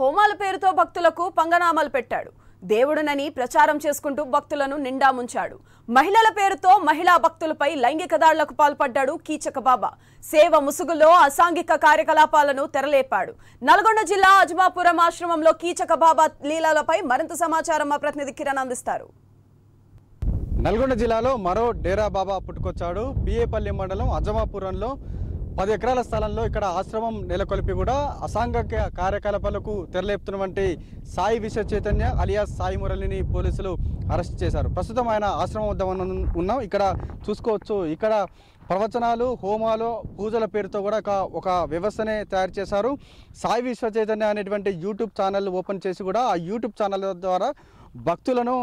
హోమాల పేరుతో భక్తులకు పంగనామాలు పెట్టాడు దేవుడునని ప్రచారం చేసుకుంటూ భక్తులను నిండా ముంచాడు మహిళల పేరుతో మహిళా భక్తులపై లైంగిక దాడులకు పాల్పడ్డాడు కీచక బాబా సేవ ముసుగులో అసాంఘిక కార్యకలాపాలను తెరలేపాడు నల్గొండ జిల్లా అజ్మాపురం ఆశ్రమంలో కీచక బాబా లీలలపై మరింత సమాచారం మా ప్రతినిధి కిరణ్ అందిస్తారు నల్గొండ జిల్లాలో మరో డేరా బాబా పుట్టుకొచ్చాడు పిఏపల్లి మండలం అజమాపురంలో పది ఎకరాల స్థలంలో ఇక్కడ ఆశ్రమం నెలకొల్పి కూడా అసాంఘిక కార్యకలాపాలకు తెరలేపుతున్నటువంటి సాయి విశ్వ చైతన్య అలియాస్ సాయి మురళిని పోలీసులు అరెస్ట్ చేశారు ప్రస్తుతం ఆయన ఆశ్రమం వద్ద ఉన్న- ఉన్నాం ఇక్కడ చూసుకోవచ్చు ఇక్కడ ప్రవచనాలు హోమాలు పూజల పేరుతో కూడా ఒక ఒక వ్యవస్థనే తయారు చేశారు సాయి విశ్వ చైతన్య అనేటువంటి యూట్యూబ్ ఛానల్ ఓపెన్ చేసి కూడా ఆ యూట్యూబ్ ఛానల్ ద్వారా భక్తులను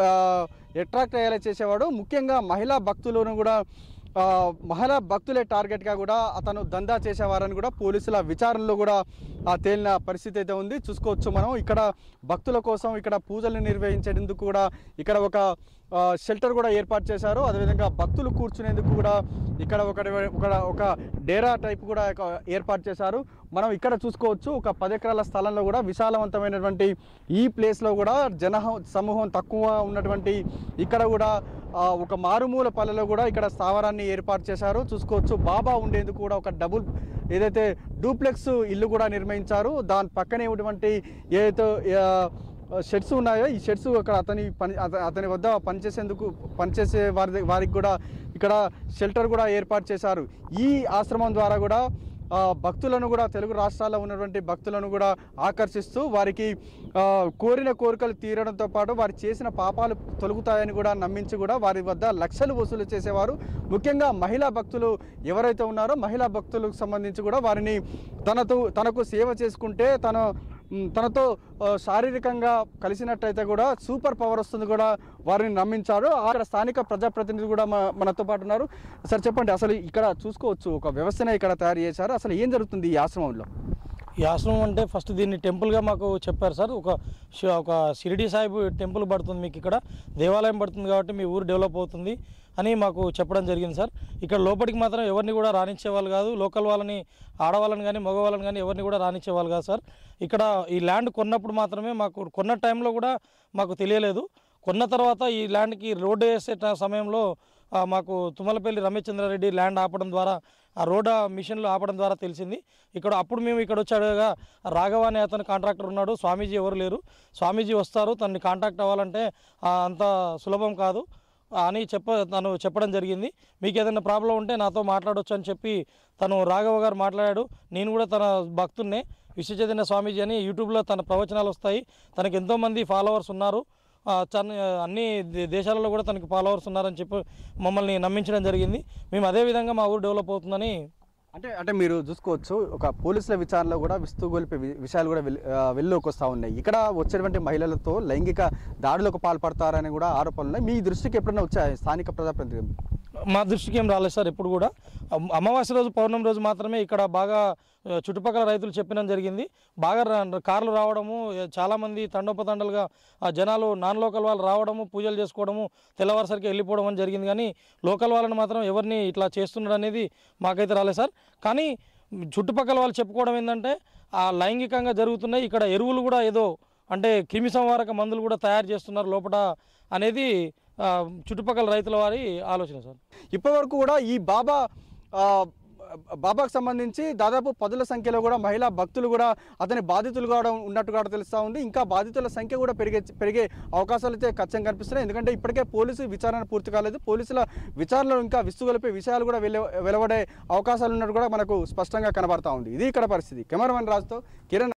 అట్రాక్ట్ అయ్యేలా చేసేవాడు ముఖ్యంగా మహిళా భక్తులను కూడా ఆ, మహిళా భక్తులే టార్గెట్గా కూడా అతను దందా చేసేవారని కూడా పోలీసుల విచారణలో కూడా ఆ, తేలిన పరిస్థితి అయితే ఉంది చూసుకోవచ్చు మనం ఇక్కడ భక్తుల కోసం ఇక్కడ పూజలు నిర్వహించేందుకు కూడా ఇక్కడ ఒక ఆ, షెల్టర్ కూడా ఏర్పాటు చేశారు అదేవిధంగా భక్తులు కూర్చునేందుకు కూడా ఇక్కడ ఒక ఒక ఒక డేరా టైప్ కూడా ఒక ఏర్పాటు చేశారు మనం ఇక్కడ చూసుకోవచ్చు ఒక పది ఎకరాల స్థలంలో కూడా విశాలవంతమైనటువంటి ఈ ప్లేస్లో కూడా జన సమూహం తక్కువ ఉన్నటువంటి ఇక్కడ కూడా ఆ, ఒక మారుమూల పల్లెలో కూడా ఇక్కడ స్థావరాన్ని ఏర్పాటు చేశారు చూసుకోవచ్చు బాబా ఉండేందుకు కూడా ఒక డబుల్ ఏదైతే డూప్లెక్స్ ఇల్లు కూడా నిర్మించారు దాని పక్కనే ఉన్నటువంటి ఏదైతే ఆ, షెడ్స్ ఉన్నాయో ఈ షెడ్స్ అక్కడ అతని పని అత- అతని వద్ద పనిచేసేందుకు పనిచేసే వారి వారికి కూడా ఇక్కడ షెల్టర్ కూడా ఏర్పాటు చేశారు ఈ ఆశ్రమం ద్వారా కూడా ఆ, భక్తులను కూడా తెలుగు రాష్ట్రాల్లో ఉన్నటువంటి భక్తులను కూడా ఆకర్షిస్తూ వారికి ఆ, కోరిన కోరికలు తీరడంతో పాటు వారు చేసిన పాపాలు తొలగుతాయని కూడా నమ్మించి కూడా వారి వద్ద లక్షలు వసూలు చేసేవారు ముఖ్యంగా మహిళా భక్తులు ఎవరైతే ఉన్నారో మహిళా భక్తులకు సంబంధించి కూడా వారిని తనతో తనకు సేవ చేసుకుంటే తన మ్, తనతో ఆ, శారీరకంగా కలిసినట్టయితే కూడా సూపర్ పవర్ వస్తుంది కూడా వారిని నమ్మించారు అక్కడ స్థానిక ప్రజాప్రతినిధి కూడా మా- మనతో పాటు ఉన్నారు సార్ చెప్పండి అసలు ఇక్కడ చూసుకోవచ్చు ఒక వ్యవస్థనే ఇక్కడ తయారు చేశారు అసలు ఏం జరుగుతుంది ఈ ఆశ్రమంలో ఈ ఆశ్రమం అంటే ఫస్ట్ దీన్ని టెంపుల్గా మాకు చెప్పారు సార్ ఒక శి- ఒక షిరిడి సాహిబ్ టెంపుల్ పడుతుంది మీకు ఇక్కడ దేవాలయం పడుతుంది కాబట్టి మీ ఊరు డెవలప్ అవుతుంది అని మాకు చెప్పడం జరిగింది సార్ ఇక్కడ లోపలికి మాత్రం ఎవరిని కూడా రానిచ్చేవాళ్ళు కాదు లోకల్ వాళ్ళని ఆడవాళ్ళని కానీ మగవాళ్ళని కానీ ఎవరిని కూడా రానిచ్చేవాళ్ళు కాదు సార్ ఇక్కడ ఈ ల్యాండ్ కొన్నప్పుడు మాత్రమే మాకు కొన్న టైంలో కూడా మాకు తెలియలేదు కొన్న తర్వాత ఈ ల్యాండ్కి రోడ్డు వేసే ట- సమయంలో ఆ, మాకు తుమ్మలపల్లి రమేశ్చంద్రారెడ్డి ల్యాండ్ ఆపడం ద్వారా ఆ రోడ్ మిషన్లు ఆపడం ద్వారా తెలిసింది ఇక్కడ అప్పుడు మేము ఇక్కడ వచ్చాడుగా రాఘవ అనే అతను కాంట్రాక్టర్ ఉన్నాడు స్వామీజీ ఎవరు లేరు స్వామీజీ వస్తారు తనని కాంటాక్ట్ అవ్వాలంటే ఆ, అంత సులభం కాదు అని చెప్ప తను చెప్పడం జరిగింది మీకు ఏదైనా ప్రాబ్లం ఉంటే నాతో మాట్లాడొచ్చు అని చెప్పి తను రాఘవ గారు మాట్లాడాడు నేను కూడా తన భక్తున్నే విశ్వచైతన్య స్వామీజీ అని యూట్యూబ్లో తన ప్రవచనాలు వస్తాయి తనకి ఎంతోమంది ఫాలోవర్స్ ఉన్నారు ఆ, తన అన్ని దే- దేశాలలో కూడా తనకి ఫాలోవర్స్ ఉన్నారని చెప్పి మమ్మల్ని నమ్మించడం జరిగింది మేము అదే విధంగా మా ఊరు డెవలప్ అవుతుందని అంటే అంటే మీరు చూసుకోవచ్చు ఒక పోలీసుల విచారణలో కూడా విస్తుగొలిపే వి- విషయాలు కూడా వెల్- ఆ, వెలుగులోకి వస్తూ ఉన్నాయి ఇక్కడ వచ్చేటువంటి మహిళలతో లైంగిక దాడులకు పాల్పడతారని కూడా ఆరోపణలు ఉన్నాయి మీ దృష్టికి ఎప్పుడైనా వచ్చాయి స్థానిక ప్రజాప్రతినిధి మా దృష్టికి ఏం రాలేదు సార్ ఎప్పుడు కూడా అమ్- అమావాస్య రోజు పౌర్ణమి రోజు మాత్రమే ఇక్కడ బాగా ఆ, చుట్టుపక్కల రైతులు చెప్పడం జరిగింది బాగా రా- కార్లు రావడము ఏ, చాలామంది తండోపతండలుగా ఆ జనాలు నాన్ లోకల్ వాళ్ళు రావడము పూజలు చేసుకోవడము తెల్లవారుసరికి వెళ్ళిపోవడం అని జరిగింది కానీ లోకల్ వాళ్ళని మాత్రం ఎవరిని ఇట్లా చేస్తున్నాడు అనేది మాకైతే రాలేదు సార్ కానీ చుట్టుపక్కల వాళ్ళు చెప్పుకోవడం ఏంటంటే ఆ లైంగికంగా జరుగుతున్నాయి ఇక్కడ ఎరువులు కూడా ఏదో అంటే క్రిమి సంహారక మందులు కూడా తయారు చేస్తున్నారు లోపల అనేది ఆ, చుట్టుపక్కల రైతుల వారి ఆలోచన సార్ ఇప్పటివరకు కూడా ఈ బాబా ఆ, బాబాకు సంబంధించి దాదాపు పదుల సంఖ్యలో కూడా మహిళా భక్తులు కూడా అతని బాధితులు కూడా ఉన్నట్టు కూడా తెలుస్తూ ఉంది ఇంకా బాధితుల సంఖ్య కూడా పెరిగే పెరిగే అవకాశాలు అయితే ఖచ్చితంగా కనిపిస్తున్నాయి ఎందుకంటే ఇప్పటికే పోలీసు విచారణ పూర్తి కాలేదు పోలీసుల విచారణలో ఇంకా విస్తుగొలిపే విషయాలు కూడా వెల వెలువడే అవకాశాలు ఉన్నట్టు కూడా మనకు స్పష్టంగా కనబడతా ఉంది ఇది ఇక్కడ పరిస్థితి కెమెరామెన్ రాజుతో కిరణ్